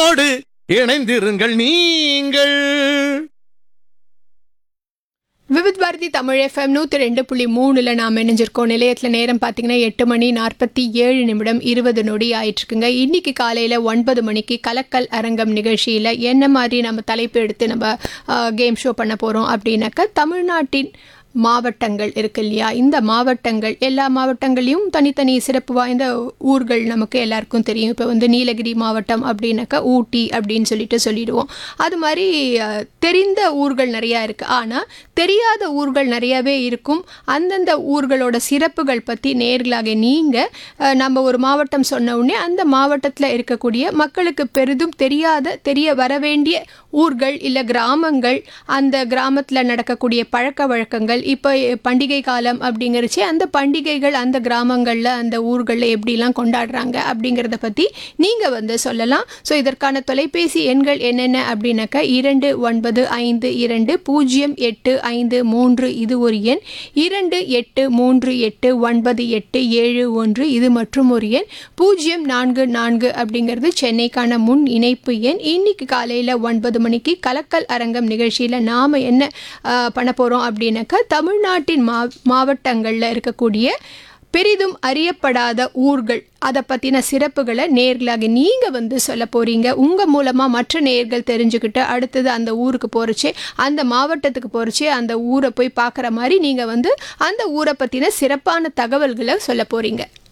எங்களோடு இணைந்திருங்கள் நீங்கள் விவித் பாரதி தமிழ் எஃப்எம் நூற்றி ரெண்டு புள்ளி மூணுல நாம் இணைஞ்சிருக்கோம் நிலையத்தில் நேரம் பார்த்தீங்கன்னா எட்டு மணி நாற்பத்தி ஏழு நிமிடம் இருபது நொடி ஆயிட்டுருக்குங்க இன்னைக்கு காலையில் ஒன்பது மணிக்கு கலக்கல் அரங்கம் நிகழ்ச்சியில் என்ன மாதிரி நம்ம தலைப்பு எடுத்து நம்ம கேம் ஷோ பண்ண போகிறோம் அப்படின்னாக்கா தமிழ்நாட்டின் மாவட்டங்கள் இருக்கு இல்லையா இந்த மாவட்டங்கள் எல்லா மாவட்டங்களையும் தனித்தனி சிறப்பு வாய்ந்த ஊர்கள் நமக்கு எல்லாருக்கும் தெரியும் இப்போ வந்து நீலகிரி மாவட்டம் அப்படின்னாக்கா ஊட்டி அப்படின்னு சொல்லிட்டு சொல்லிடுவோம் அது மாதிரி அஹ், தெரிந்த ஊர்கள் நிறையா இருக்குது ஆனால் தெரியாத ஊர்கள் நிறையாவே இருக்கும் அந்தந்த ஊர்களோட சிறப்புகள் பற்றி நேர்களாக நீங்கள் நம்ம ஒரு மாவட்டம் சொன்ன உடனே அந்த மாவட்டத்தில் இருக்கக்கூடிய மக்களுக்கு பெரிதும் தெரியாத தெரிய வர வேண்டிய ஊர்கள் இல்லை கிராமங்கள் அந்த கிராமத்தில் நடக்கக்கூடிய பழக்க வழக்கங்கள் இப்போ பண்டிகை காலம் அப்படிங்கிறச்சு அந்த பண்டிகைகள் அந்த கிராமங்களில் அந்த ஊர்களில் எப்படிலாம் கொண்டாடுறாங்க அப்படிங்கிறத பற்றி நீங்கள் வந்து சொல்லலாம் ஸோ இதற்கான தொலைபேசி எண்கள் என்னென்ன அப்படின்னாக்கா இரண்டு ஒன்பது ஐந்து இரண்டு பூஜ்ஜியம் எட்டு ஐந்து மூன்று இது ஒரு எண் இரண்டு எட்டு மூன்று எட்டு ஒன்பது எட்டு ஏழு ஒன்று இது மற்றும் ஒரு எண் பூஜ்ஜியம் நான்கு நான்கு அப்படிங்கிறது சென்னைக்கான முன் இணைப்பு எண் இன்னைக்கு காலையில் ஒன்பது மணிக்கு கலக்கல் அரங்கம் நிகழ்ச்சியில் நாம் என்ன ஆஹ், பண்ண போகிறோம் அப்படின்னாக்கா தமிழ்நாட்டின் மா மாவட்டங்களில் இருக்கக்கூடிய பெரிதும் அறியப்படாத ஊர்கள் அதை பற்றின சிறப்புகளை நேர்களாக நீங்கள் வந்து சொல்ல போகிறீங்க உங்கள் மூலமாக மற்ற நேர்கள் தெரிஞ்சுக்கிட்டு அடுத்தது அந்த ஊருக்கு போகிறச்சே அந்த மாவட்டத்துக்கு போகிறச்சே அந்த ஊரை போய் பார்க்குற மாதிரி நீங்கள் வந்து அந்த ஊரை பற்றின சிறப்பான தகவல்களை சொல்ல போகிறீங்க